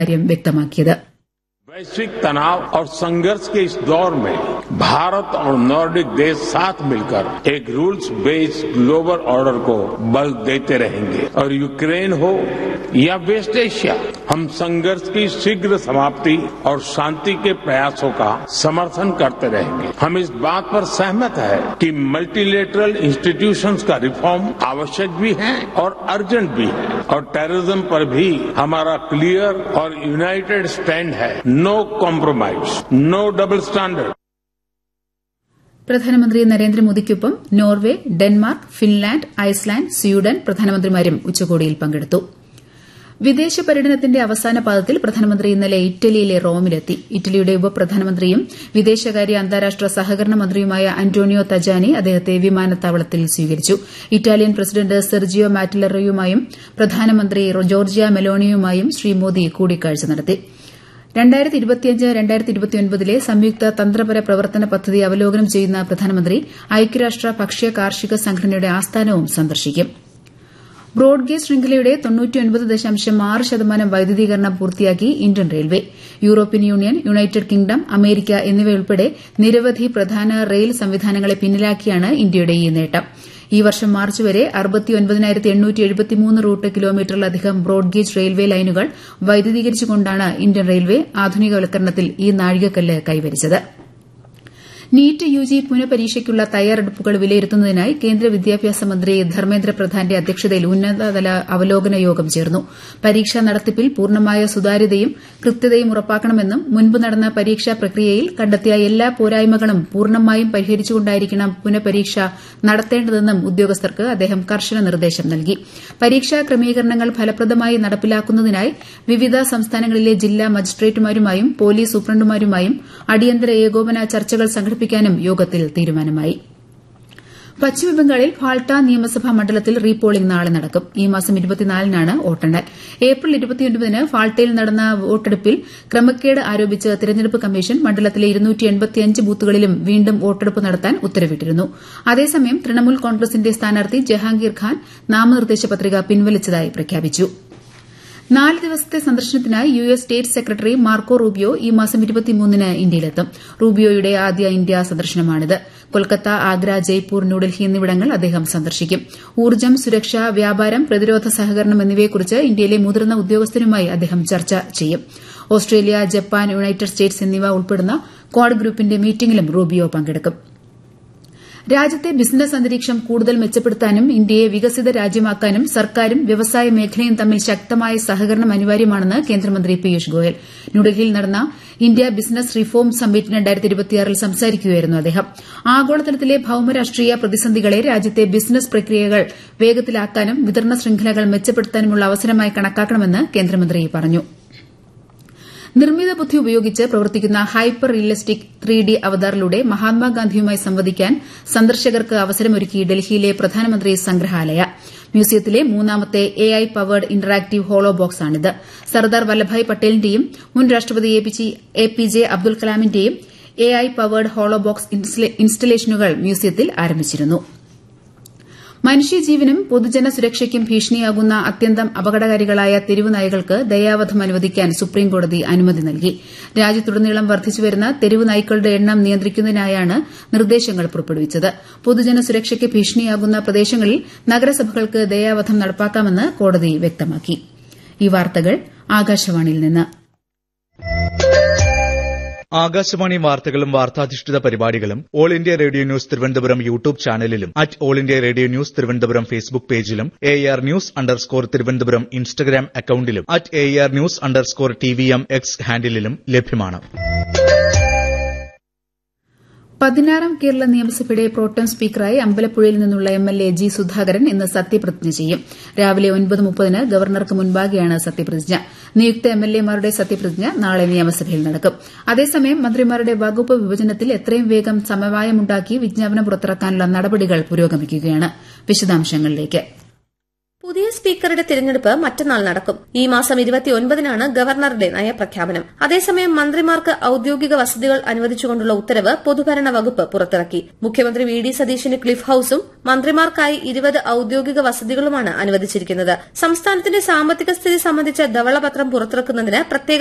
കാര്യം വ്യക്തമാക്കിയത് वैश्विक तनाव और संघर्ष के इस दौर में भारत और नॉर्डिक देश साथ मिलकर एक रूल्स बेस्ड ग्लोबल ऑर्डर को बल देते रहेंगे और यूक्रेन हो या वेस्ट एशिया हम संघर्ष की शीघ्र समाप्ति और शांति के प्रयासों का समर्थन करते रहेंगे हम इस बात पर सहमत है कि मल्टीलेटरल इंस्टीट्यूशंस का रिफॉर्म आवश्यक भी है और अर्जेंट भी है और टेररिज्म पर भी हमारा क्लियर और यूनाइटेड स्टैंड है no compromise no double standard പ്രധാനമന്ത്രി നരേന്ദ്രമോദിക്കൊപ്പം Norway Denmark Finland Iceland Sweden പ്രധാനമന്ത്രിമാരും ഉച്ചകോടിയിൽ പങ്കെടുത്തു വിദേശ പര്യടനത്തിന്റെ അവസാന പാദത്തിൽ പ്രധാനമന്ത്രി ഇന്നലെ ഇറ്റലിയിലെ റോമിലെത്തി ഇറ്റലിയുടെ ഉപപ്രധാനമന്ത്രിയും വിദേശകാര്യ അന്താരാഷ്ട്ര സഹകരണ മന്ത്രിയുമായ അന്റോണിയോ തജാനി അദ്ദേഹത്തെ വിമാനത്താവളത്തിൽ സ്വീകരിച്ചു ഇറ്റാലിയൻ പ്രസിഡന്റ് സെർജിയോ മാറ്റിലറയുമായും പ്രധാനമന്ത്രി ജോർജിയ മെലോണിയുമായും ശ്രീ മോദി കൂടിക്കാഴ്ച നടത്തി ലെ സംയുക്ത തന്ത്രപര പ്രവർത്തന പദ്ധതി അവലോകനം ചെയ്യുന്ന പ്രധാനമന്ത്രി ഐക്യരാഷ്ട്ര ഭക്ഷ്യ കാർഷിക സംഘടനയുടെ ആസ്ഥാനവും സന്ദർശിക്കും ബ്രോഡ്ഗേജ് ശൃംഖലയുടെ ശതമാനം വൈദ്യുതീകരണം പൂർത്തിയാക്കി Indian railway European Union United Kingdom America എന്നിവയുൾപ്പെടെ നിരവധി പ്രധാന റെയിൽ സംവിധാനങ്ങളെ പിന്നിലാക്കിയാണ് ഇന്ത്യയുടെ ഈ നേട്ടം ഈ വർഷം മാർച്ച് വരെ റൂട്ട് കിലോമീറ്ററിലധികം ബ്രോഡ്ഗേജ് റെയിൽവേ ലൈനുകൾ വൈദ്യുതീകരിച്ചുകൊണ്ടാണ് ഇന്ത്യൻ റെയിൽവേ ആധുനികവൽക്കരണത്തിൽ ഈ നാഴികക്കല്ല് കൈവരിച്ചത് നീറ്റ് യുജി പുനഃപരീക്ഷയ്ക്കുള്ള തയ്യാറെടുപ്പുകൾ വിലയിരുത്തുന്നതിനായി കേന്ദ്ര വിദ്യാഭ്യാസ മന്ത്രി ധർമ്മേന്ദ്ര പ്രധാന്റെ അധ്യക്ഷതയിൽ ഉന്നതതല അവലോകന യോഗം ചേർന്നു പരീക്ഷാ നടത്തിപ്പിൽ പൂർണ്ണമായ സുതാര്യതയും കൃത്യതയും ഉറപ്പാക്കണമെന്നും മുൻപ് നടന്ന പരീക്ഷാ പ്രക്രിയയിൽ കണ്ടെത്തിയ എല്ലാ പോരായ്മകളും പൂർണ്ണമായും പരിഹരിച്ചുകൊണ്ടായിരിക്കണം പുനഃപരീക്ഷ നടത്തേണ്ടതെന്നും ഉദ്യോഗസ്ഥർക്ക് അദ്ദേഹം കർശന നിർദ്ദേശം നൽകി പരീക്ഷാ ക്രമീകരണങ്ങൾ ഫലപ്രദമായി നടപ്പിലാക്കുന്നതിനായി വിവിധ സംസ്ഥാനങ്ങളിലെ ജില്ലാ മജിസ്ട്രേറ്റുമാരുമായും പോലീസ് സൂപ്രണ്ടുമാരുമായും അടിയന്തര ഏകോപന ചർച്ചകൾ സംഘടിപ്പിക്കാനും യോഗത്തിൽ തീരുമാനമായി പശ്ചിമബംഗാളിൽ ഫാൾട്ട നിയമസഭാ മണ്ഡലത്തിൽ റീപോളിംഗ് നാളെ നടക്കും ഈ മാസം നാണ് വോട്ടെണ്ണൽ ഏപ്രിൽ ന് ഫാൾട്ടയിൽ നടന്ന വോട്ടെടുപ്പിൽ ക്രമക്കേട് ആരോപിച്ച് തെരഞ്ഞെടുപ്പ് കമ്മീഷൻ മണ്ഡലത്തിലെ ബൂത്തുകളിലും വീണ്ടും വോട്ടെടുപ്പ് നടത്താൻ ഉത്തരവിട്ടിരുന്നു അതേസമയം തൃണമൂൽ കോൺഗ്രസിന്റെ സ്ഥാനാർത്ഥി ജഹാംഗീർ ഖാൻ നാമനിർദ്ദേശ പത്രിക പിൻവലിച്ചതായി പ്രഖ്യാപിച്ചു നാല് ദിവസത്തെ സന്ദർശനത്തിനായി U S state secretary Marco Rubio ഈ മാസം ന് ഇന്ത്യയിലെത്തും റൂബിയോയുടെ ആദ്യ ഇന്ത്യാ സന്ദർശനമാണിത് കൊൽക്കത്ത ആഗ്ര ജയ്പൂർ ന്യൂഡൽഹി എന്നിവിടങ്ങൾ അദ്ദേഹം സന്ദർശിക്കും ഊർജ്ജം സുരക്ഷ വ്യാപാരം പ്രതിരോധ സഹകരണം എന്നിവയെക്കുറിച്ച് ഇന്ത്യയിലെ മുതിർന്ന ഉദ്യോഗസ്ഥരുമായി അദ്ദേഹം ചർച്ച ചെയ്യും ഓസ്ട്രേലിയ ജപ്പാൻ യുണൈറ്റഡ് സ്റ്റേറ്റ്സ് എന്നിവ ഉൾപ്പെടുന്ന ക്വാഡ് ഗ്രൂപ്പിന്റെ മീറ്റിംഗിലും റൂബിയോ പങ്കെടുക്കും രാജ്യത്തെ ബിസിനസ് അന്തരീക്ഷം കൂടുതൽ മെച്ചപ്പെടുത്താനും ഇന്ത്യയെ വികസിത രാജ്യമാക്കാനും സർക്കാരും വ്യവസായ മേഖലയും തമ്മിൽ ശക്തമായ സഹകരണം അനിവാര്യമാണെന്ന് കേന്ദ്രമന്ത്രി പീയൂഷ് ഗോയൽ ന്യൂഡൽഹിയിൽ നടന്ന ഇന്ത്യ ബിസിനസ് റിഫോം സമ്മിറ്റ് ൽ സംസാരിക്കുകയായിരുന്നു അദ്ദേഹം ആഗോളതലത്തിലെ ഭൌമരാഷ്ട്രീയ പ്രതിസന്ധികളെ രാജ്യത്തെ ബിസിനസ് പ്രക്രിയകൾ വേഗത്തിലാക്കാനും വിതരണ ശൃംഖലകൾ മെച്ചപ്പെടുത്താനുമുള്ള അവസരമായി കണക്കാക്കണമെന്ന് കേന്ദ്രമന്ത്രി പറഞ്ഞു നിർമ്മിത ബുദ്ധി ഉപയോഗിച്ച് പ്രവർത്തിക്കുന്ന ഹൈപ്പർ റിയലിസ്റ്റിക് ത്രീ ഡി അവതാറിലൂടെ മഹാത്മാഗാന്ധിയുമായി സംവദിക്കാൻ സന്ദർശകർക്ക് അവസരമൊരുക്കി ഡൽഹിയിലെ പ്രധാനമന്ത്രി സംഗ്രഹാലയ മ്യൂസിയത്തിലെ മൂന്നാമത്തെ A I powered interactive holo ബോക്സാണിത് സർദാർ വല്ലഭായ് പട്ടേലിന്റെയും മുൻ രാഷ്ട്രപതി എ പി ജെ അബ്ദുൽ കലാമിന്റെയും A I powered holo box ഇൻസ്റ്റലേഷനുകൾ മ്യൂസിയത്തിൽ ആരംഭിച്ചിരുന്നു മനുഷ്യജീവനും പൊതുജന സുരക്ഷയ്ക്കും ഭീഷണിയാകുന്ന അത്യന്തം അപകടകാരികളായ തെരുവ് നായ്കൾക്ക് ദയാവധം അനുവദിക്കാൻ സുപ്രീംകോടതി അനുമതി നൽകി രാജ്യത്തുടനീളം വർദ്ധിച്ചുവരുന്ന തെരുവ് നായ്ക്കളുടെ എണ്ണം നിയന്ത്രിക്കുന്നതിനായാണ് നിർദ്ദേശങ്ങൾ പുറപ്പെടുവിച്ചത് പൊതുജന സുരക്ഷയ്ക്ക് ഭീഷണിയാകുന്ന പ്രദേശങ്ങളിൽ നഗരസഭകൾക്ക് ദയാവധം നടപ്പാക്കാമെന്ന് കോടതി വ്യക്തമാക്കി ഈ വാർത്തകൾ ആകാശവാണിയിൽ നിന്ന് ആകാശവാണി വാർത്തകളും വാർത്താധിഷ്ഠിത പരിപാടികളും all India radio news Thiruvananthapuram YouTube ചാനലിലും at all India radio news Thiruvananthapuram Facebook പേജിലും A R news underscore Thiruvananthapuram Instagram അക്കൌണ്ടിലും at A R news underscore T V M X ഹാൻഡിലും ലഭ്യമാണ് പതിനാറാം കേരള നിയമസഭയുടെ പ്രോട്ടം സ്പീക്കറായി അമ്പലപ്പുഴയിൽ നിന്നുള്ള M L A G Sudhakaran ഇന്ന് സത്യപ്രതിജ്ഞ ചെയ്യും രാവിലെ ഒൻപത് മുപ്പതിന് ഗവർണർക്ക് മുൻപാകെയാണ് സത്യപ്രതിജ്ഞ നിയുക്ത എം എൽ എമാരുടെ സത്യപ്രതിജ്ഞ നാളെ നിയമസഭയിൽ നടക്കും അതേസമയം മന്ത്രിമാരുടെ വകുപ്പ് വിഭജനത്തിൽ എത്രയും വേഗം സമവായമുണ്ടാക്കി വിജ്ഞാപനം പുറത്തിറക്കാനുള്ള നടപടികൾ പുരോഗമിക്കുകയാണ് വിശദാംശങ്ങളിലേക്ക് പുതിയ സ്പീക്കറുടെ തിരഞ്ഞെടുപ്പ് മറ്റന്നാൾ നടക്കും ഈ മാസം ഇരുപത്തിയൊൻപതിനാണ് ഗവർണറുടെ നയപ്രഖ്യാപനം അതേസമയം മന്ത്രിമാർക്ക് ഔദ്യോഗിക വസതികൾ അനുവദിച്ചുകൊണ്ടുള്ള ഉത്തരവ് പൊതുഭരണ വകുപ്പ് പുറത്തിറക്കി മുഖ്യമന്ത്രി വി ഡി സതീശന് ക്ലിഫ് ഹൌസും മന്ത്രിമാർക്കായി ഇരുപത് ഔദ്യോഗിക വസതികളുമാണ് അനുവദിച്ചിരിക്കുന്നത് സംസ്ഥാനത്തിന്റെ സാമ്പത്തിക സ്ഥിതി സംബന്ധിച്ച ധവളപത്രം പുറത്തിറക്കുന്നതിന് പ്രത്യേക